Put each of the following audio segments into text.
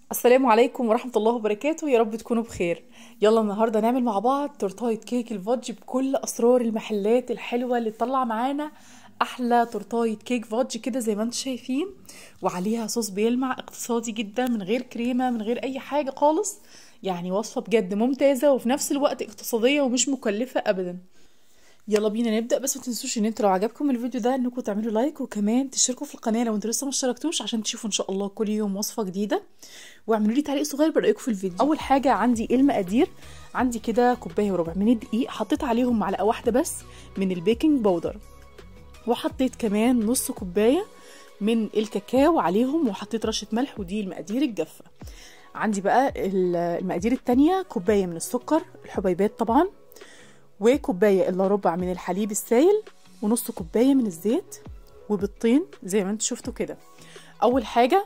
السلام عليكم ورحمة الله وبركاته يا رب تكونوا بخير يلا النهاردة نعمل مع بعض تورتاية كيك الفودج بكل أسرار المحلات الحلوة اللي تطلع معانا أحلى تورتاية كيك فودج كده زي ما انتم شايفين وعليها صوص بيلمع اقتصادي جدا من غير كريمة من غير أي حاجة خالص يعني وصفة بجد ممتازة وفي نفس الوقت اقتصادية ومش مكلفة أبدا يلا بينا نبدا بس ما تنسوش ان انتوا لو عجبكم الفيديو ده انكم تعملوا لايك وكمان تشتركوا في القناه لو انتوا لسه ما اشتركتوش عشان تشوفوا ان شاء الله كل يوم وصفه جديده واعملوا لي تعليق صغير برايكم في الفيديو اول حاجه عندي المقادير عندي كده كوبايه وربع من الدقيق حطيت عليهم معلقه واحده بس من البيكنج باودر وحطيت كمان نص كوبايه من الكاكاو عليهم وحطيت رشه ملح ودي المقادير الجافه عندي بقى المقادير التانية كوبايه من السكر الحبيبات طبعا وكوبايه الا ربع من الحليب السائل ونص كوبايه من الزيت وبيضتين زي ما انتوا شفتوا كده اول حاجه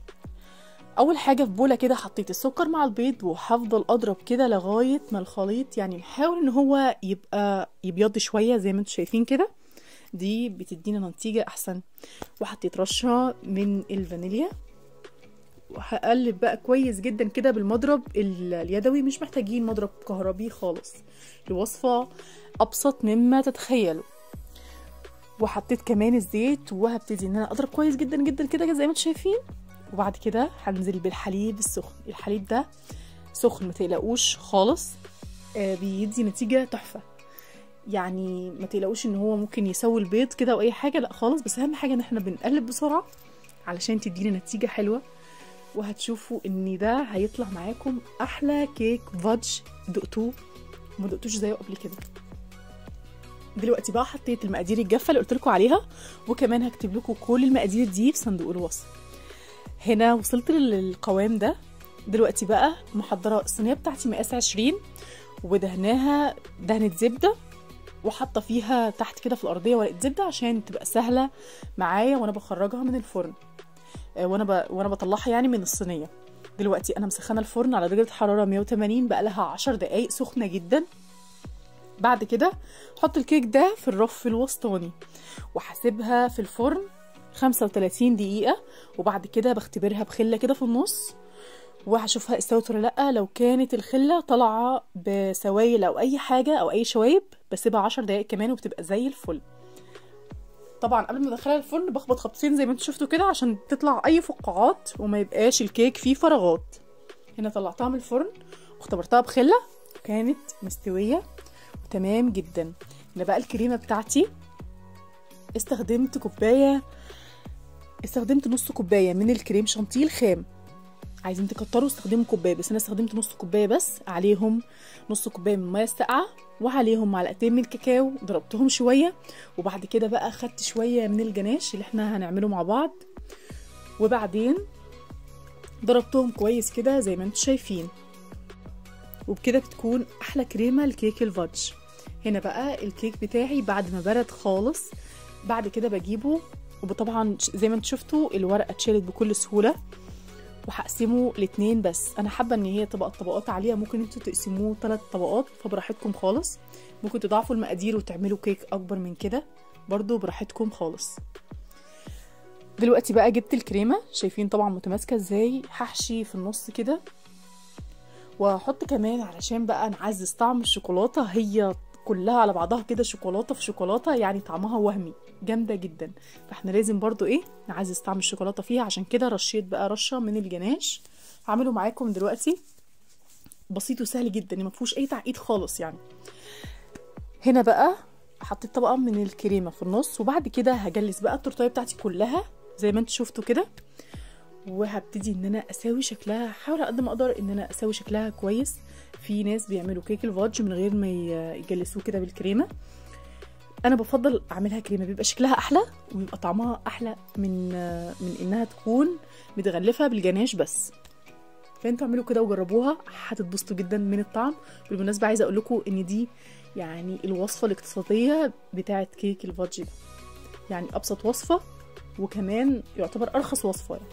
اول حاجه في بوله كده حطيت السكر مع البيض وهفضل اضرب كده لغايه ما الخليط يعني نحاول ان هو يبقى يبيض شويه زي ما انتوا شايفين كده دي بتدينا نتيجه احسن وحطيت رشه من الفانيليا وهقلب بقى كويس جدا كده بالمضرب اليدوي مش محتاجين مضرب كهربي خالص الوصفة أبسط مما تتخيلوا وحطيت كمان الزيت وهبتدي ان انا اضرب كويس جدا جدا كده زي ما انتم شايفين وبعد كده هنزل بالحليب السخن الحليب ده سخن ما تقلقوش خالص آه بيدي نتيجه تحفه يعني ما تقلقوش ان هو ممكن يسوي البيض كده او اي حاجه لا خالص بس اهم حاجه ان احنا بنقلب بسرعه علشان تدينا نتيجه حلوه وهتشوفوا ان ده هيطلع معاكم احلى كيك فادج دقتوه ما دقتوش زيه قبل كده دلوقتي بقى حطيت المقادير الجافه اللي قلت لكم عليها وكمان هكتب لكم كل المقادير دي في صندوق الوصف هنا وصلت للقوام ده دلوقتي بقى محضره الصينيه بتاعتي مقاس 20 ودهناها دهنه زبده وحاطه فيها تحت كده في الارضيه ورقه زبده عشان تبقى سهله معايا وانا بخرجها من الفرن وانا ب... وانا بطلعها يعني من الصينيه دلوقتي انا مسخنه الفرن على درجه حراره 180 بقى لها 10 دقايق سخنه جدا بعد كده احط الكيك ده في الرف الوسطاني وهسيبها في الفرن 35 دقيقه وبعد كده بختبرها بخله كده في النص وهشوفها استوت ولا لا لو كانت الخله طالعه بسوايل او اي حاجه او اي شوايب بسيبها 10 دقايق كمان وبتبقى زي الفل طبعا قبل ما ادخلها الفرن بخبط خبطتين زي ما انتم شفتوا كده عشان تطلع اي فقاعات وما يبقاش الكيك فيه فراغات هنا طلعتها من الفرن واختبرتها بخله كانت مستويه وتمام جدا هنا بقى الكريمه بتاعتي استخدمت كوبايه استخدمت نص كوبايه من الكريم شانتيه الخام عايزين تكتروا استخدموا كوبايه بس انا استخدمت نص كوبايه بس عليهم نص كوبايه من الميه الساقعه وعليهم معلقتين من الكاكاو ضربتهم شويه وبعد كده بقى خدت شويه من الجناش اللي احنا هنعمله مع بعض وبعدين ضربتهم كويس كده زي ما انتم شايفين وبكده بتكون احلى كريمه لكيك الفادج هنا بقى الكيك بتاعي بعد ما برد خالص بعد كده بجيبه وطبعا زي ما انتم شفتوا الورقه اتشالت بكل سهوله وهقسمه لاتنين بس انا حابه ان هي تبقى الطبقات عليها ممكن انتوا تقسموه ثلاث طبقات فبراحتكم خالص ممكن تضاعفوا المقادير وتعملوا كيك اكبر من كده برضو براحتكم خالص دلوقتي بقى جبت الكريمه شايفين طبعا متماسكه ازاي هحشي في النص كده واحط كمان علشان بقى نعزز طعم الشوكولاته هي كلها على بعضها كده شوكولاته في شوكولاته يعني طعمها وهمي جامده جدا فاحنا لازم برضو ايه نعزز طعم الشوكولاته فيها عشان كده رشيت بقى رشه من الجناش هعمله معاكم دلوقتي بسيط وسهل جدا ما فيهوش اي تعقيد خالص يعني هنا بقى حطيت طبقه من الكريمه في النص وبعد كده هجلس بقى التورتيه بتاعتي كلها زي ما انتم شفتوا كده وهبتدي ان انا اساوي شكلها هحاول قد ما اقدر ان انا اساوي شكلها كويس في ناس بيعملوا كيك الفادج من غير ما يجلسوه كده بالكريمه انا بفضل اعملها كريمه بيبقى شكلها احلى وبيبقى طعمها احلى من من انها تكون متغلفه بالجناش بس فانتوا اعملوا كده وجربوها هتتبسطوا جدا من الطعم بالمناسبه عايزه اقول لكم ان دي يعني الوصفه الاقتصاديه بتاعه كيك الفادج ده يعني ابسط وصفه وكمان يعتبر ارخص وصفه يعني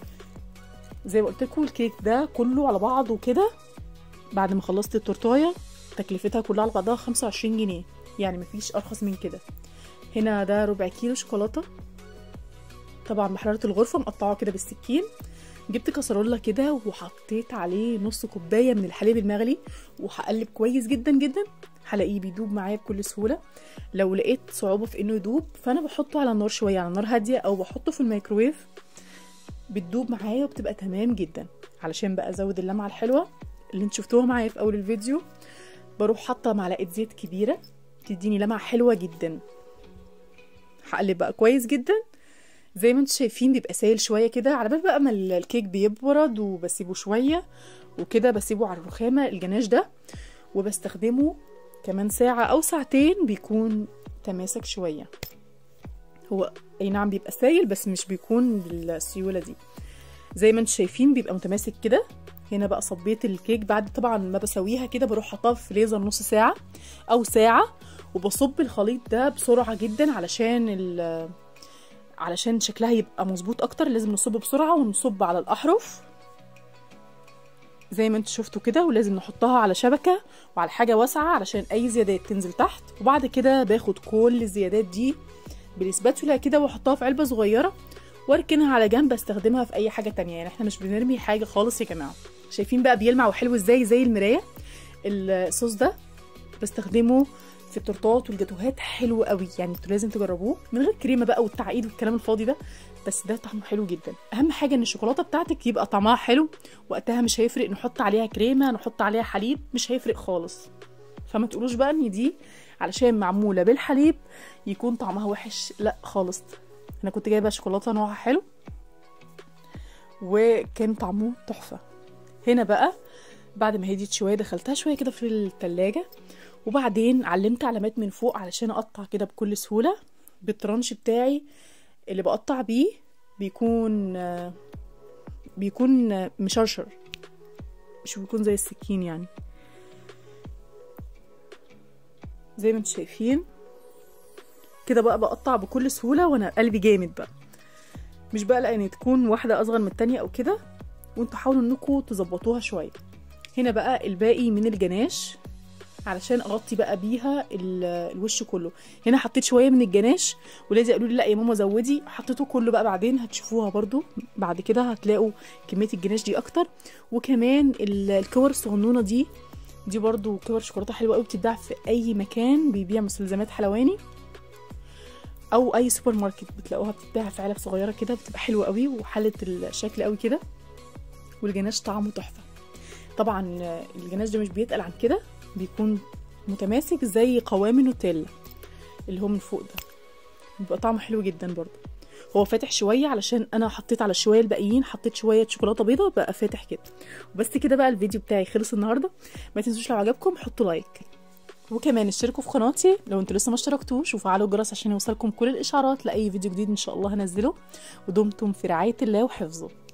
زي ما قلت لكم الكيك ده كله على بعضه كده بعد ما خلصت التورتايه تكلفتها كلها على بعضها 25 جنيه يعني مفيش ارخص من كده هنا ده ربع كيلو شوكولاته طبعا بحراره الغرفه مقطعه كده بالسكين جبت كسرولة كده وحطيت عليه نص كوباية من الحليب المغلي وهقلب كويس جدا جدا هلاقيه بيدوب معايا بكل سهولة لو لقيت صعوبة في انه يدوب فانا بحطه على النار شوية على نار هادية او بحطه في الميكروويف بتدوب معايا وبتبقى تمام جدا علشان بقى ازود اللمعة الحلوة اللي انت شفتوها معايا في اول الفيديو بروح حاطة معلقة زيت كبيرة تديني لمعة حلوة جدا هقلب بقى كويس جدا زي ما انتم شايفين بيبقى سايل شويه كده على بال بقى ما الكيك بيبرد وبسيبه شويه وكده بسيبه على الرخامه الجناش ده وبستخدمه كمان ساعه او ساعتين بيكون تماسك شويه هو اي نعم بيبقى سايل بس مش بيكون بالسيوله دي زي ما انتم شايفين بيبقى متماسك كده هنا بقى صبيت الكيك بعد طبعا ما بسويها كده بروح حطها في فريزر نص ساعه او ساعه وبصب الخليط ده بسرعه جدا علشان ال علشان شكلها يبقى مظبوط اكتر لازم نصب بسرعه ونصب على الاحرف زي ما انتوا شفتوا كده ولازم نحطها على شبكه وعلى حاجه واسعه علشان اي زيادات تنزل تحت وبعد كده باخد كل الزيادات دي بالاسباتولا كده واحطها في علبه صغيره واركنها على جنب استخدمها في اي حاجه تانية يعني احنا مش بنرمي حاجه خالص يا جماعه شايفين بقى بيلمع وحلو ازاي زي المرايه الصوص ده بستخدمه في التورتات والجاتوهات حلو قوي يعني انتوا لازم تجربوه من غير كريمه بقى والتعقيد والكلام الفاضي ده بس ده طعمه حلو جدا اهم حاجه ان الشوكولاته بتاعتك يبقى طعمها حلو وقتها مش هيفرق نحط عليها كريمه نحط عليها حليب مش هيفرق خالص فما تقولوش بقى ان دي علشان معموله بالحليب يكون طعمها وحش لا خالص انا كنت جايبه شوكولاته نوعها حلو وكان طعمه تحفه هنا بقى بعد ما هديت شويه دخلتها شويه كده في التلاجة وبعدين علمت علامات من فوق علشان اقطع كده بكل سهوله بالترانش بتاعي اللي بقطع بيه بيكون بيكون مشرشر مش بيكون زي السكين يعني زي ما انتم شايفين كده بقى بقطع بكل سهوله وانا قلبي جامد بقى مش بقى يعني تكون واحده اصغر من التانية او كده وانتوا حاولوا انكم تظبطوها شويه هنا بقى الباقي من الجناش علشان اغطي بقى بيها الوش كله هنا حطيت شويه من الجناش ولادي قالوا لي لا يا ماما زودي حطيته كله بقى بعدين هتشوفوها برضو بعد كده هتلاقوا كميه الجناش دي اكتر وكمان الكور الصغنونه دي دي برضو كور شوكولاته حلوه قوي بتتباع في اي مكان بيبيع مستلزمات حلواني او اي سوبر ماركت بتلاقوها بتتباع في علب صغيره كده بتبقى حلوه قوي وحلت الشكل قوي كده والجناش طعمه تحفه طبعا الجناش ده مش بيتقل عن كده بيكون متماسك زي قوام النوتيلا اللي هو من فوق ده بيبقى طعمه حلو جدا برضه هو فاتح شويه علشان انا حطيت على الشويه الباقيين حطيت شويه شوكولاته بيضه بقى فاتح كده وبس كده بقى الفيديو بتاعي خلص النهارده ما تنسوش لو عجبكم حطوا لايك وكمان اشتركوا في قناتي لو انتوا لسه ما اشتركتوش وفعلوا الجرس عشان يوصلكم كل الاشعارات لاي فيديو جديد ان شاء الله هنزله ودمتم في رعايه الله وحفظه